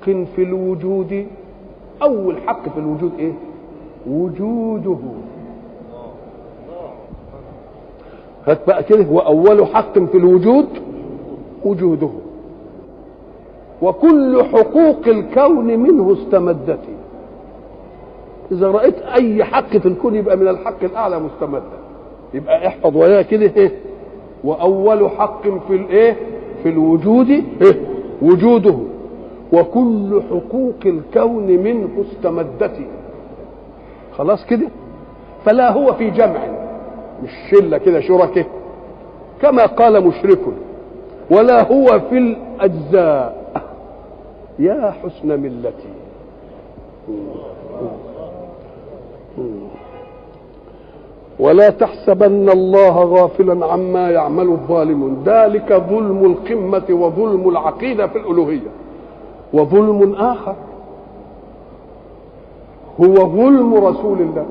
في الوجود اول حق في الوجود ايه وجوده هات بقى كده واول حق في الوجود وجوده وكل حقوق الكون منه استمدت اذا رايت اي حق في الكون يبقى من الحق الاعلى مستمدا يبقى احفظ وياه كده ايه واول حق في الايه في الوجود إيه؟ وجوده وكل حقوق الكون منه استمدت خلاص كده فلا هو في جمع مش شله كده شركه كما قال مشرك ولا هو في الاجزاء يا حسن ملتي ولا تحسبن الله غافلا عما يعمل الظالمون ذلك ظلم القمة وظلم العقيدة في الألوهية وظلم آخر هو ظلم رسول الله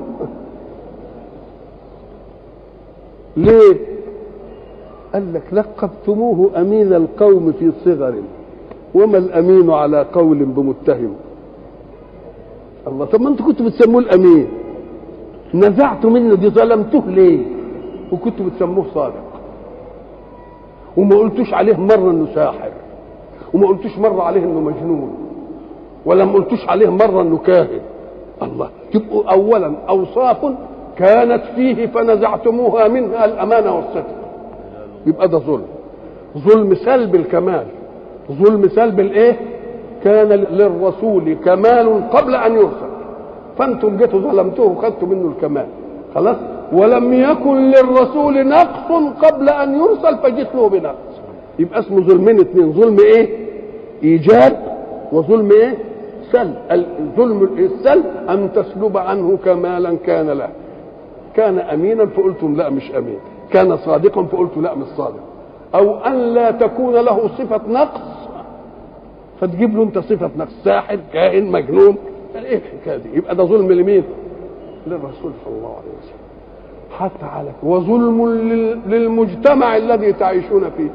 ليه قال لك لقبتموه أمين القوم في صغر وما الأمين على قول بمتهم الله طب ما انتوا كنتوا بتسموه الأمين نزعت منه دي ظلمته ليه وكنتوا بتسموه صادق وما قلتوش عليه مرة انه ساحر وما قلتوش مرة عليه انه مجنون ولا ما قلتوش عليه مرة انه كاهن الله تبقوا اولا اوصاف كانت فيه فنزعتموها منها الامانة والصدق يبقى ده ظلم ظلم سلب الكمال ظلم سلب الايه كان للرسول كمال قبل ان يرسل فانتم جيتوا ظلمتوه وخدتوا منه الكمال خلاص ولم يكن للرسول نقص قبل ان يرسل فجئت له بنقص يبقى اسمه ظلمين اثنين ظلم ايه ايجاب وظلم ايه سلب الظلم السلب ان تسلب عنه كمالا كان له كان امينا فقلتم لا مش امين كان صادقا فقلت لا مش صادق او ان لا تكون له صفه نقص فتجيب له انت صفه نقص ساحر كائن مجنون ايه الحكايه دي يبقى ده ظلم لمين للرسول صلى الله عليه وسلم حتى على وظلم للمجتمع الذي تعيشون فيه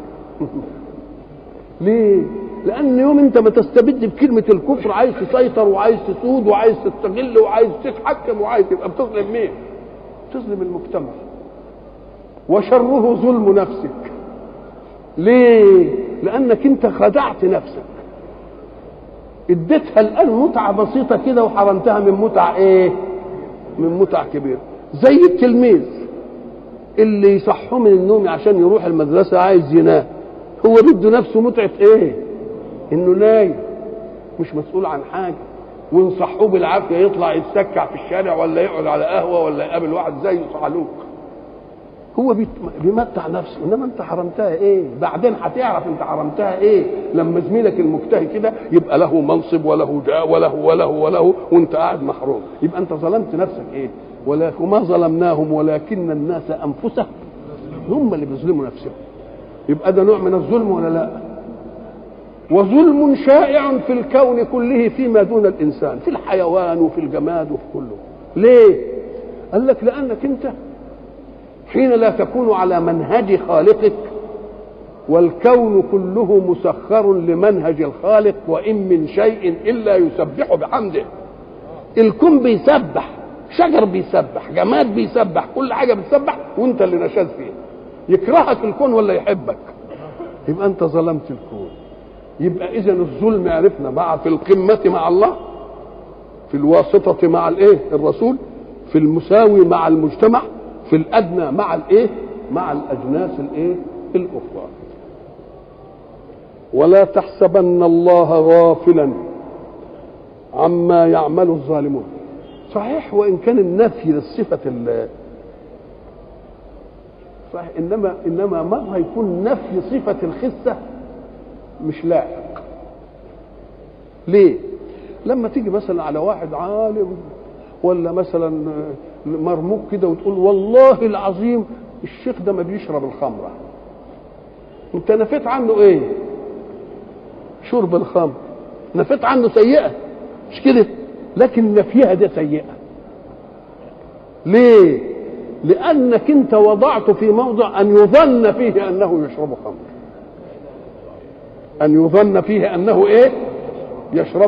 ليه لان يوم انت ما تستبد بكلمه الكفر عايز تسيطر وعايز تسود وعايز تستغل وعايز تتحكم وعايز تبقى بتظلم مين تظلم المجتمع وشره ظلم نفسك ليه لانك انت خدعت نفسك اديتها الان متعه بسيطه كده وحرمتها من متع ايه من متع كبيره زي التلميذ اللي يصحوه من النوم عشان يروح المدرسه عايز ينام هو بده نفسه متعه ايه انه نايم مش مسؤول عن حاجه ونصحوه بالعافيه يطلع يتسكع في الشارع ولا يقعد على قهوه ولا يقابل واحد زيه صعلوك هو بيمتع نفسه انما انت حرمتها ايه بعدين هتعرف انت حرمتها ايه لما زميلك المجتهد كده يبقى له منصب وله جاء وله وله وله وانت قاعد محروم يبقى انت ظلمت نفسك ايه ولكن ما ظلمناهم ولكن الناس انفسهم هم اللي بيظلموا نفسهم يبقى ده نوع من الظلم ولا لا وظلم شائع في الكون كله فيما دون الانسان في الحيوان وفي الجماد وفي كله ليه قال لك لانك انت حين لا تكون على منهج خالقك والكون كله مسخر لمنهج الخالق وان من شيء الا يسبح بحمده الكون بيسبح شجر بيسبح جماد بيسبح كل حاجه بتسبح وانت اللي نشاز فيها يكرهك الكون ولا يحبك يبقى انت ظلمت الكون يبقى اذا الظلم عرفنا مع في القمه مع الله في الواسطه مع الايه الرسول في المساوي مع المجتمع في الادنى مع الايه مع الاجناس الايه الاخرى ولا تحسبن الله غافلا عما يعمل الظالمون صحيح وان كان النفي للصفه صحيح انما انما مره يكون نفي صفه الخسه مش لاحق ليه لما تيجي مثلا على واحد عالم ولا مثلا مرموق كده وتقول والله العظيم الشيخ ده ما بيشرب الخمره انت نفيت عنه ايه شرب الخمر نفيت عنه سيئه مش كده لكن نفيها ده سيئه ليه لانك انت وضعت في موضع ان يظن فيه انه يشرب خمر ان يظن فيه انه ايه يشرب